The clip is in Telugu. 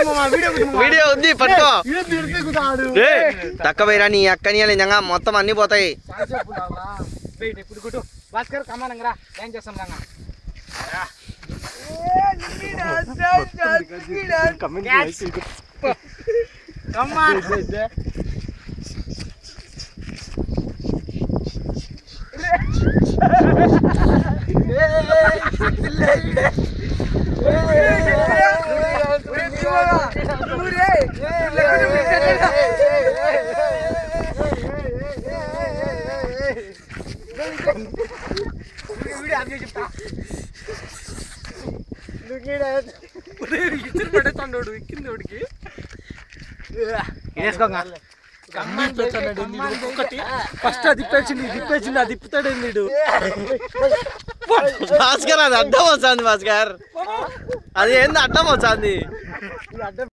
వీడియో ఉంది పట్టుకో ఏ తక్కువ నీ అక్కని నిజంగా మొత్తం అన్ని పోతాయి ఇప్పుడు గుట్టు భాస్కర్ కమ్మానంగరా ఏం చేస్తాం రంగా కమ్మాన్ ఫస్ట్ అది తిప్పేసింది తిప్పేసింది అది తిప్పుతాడు వీడు భాస్కర్ అది అడ్డం వస్తుంది భాస్కర్ అది ఏంది అడ్డం వస్తుంది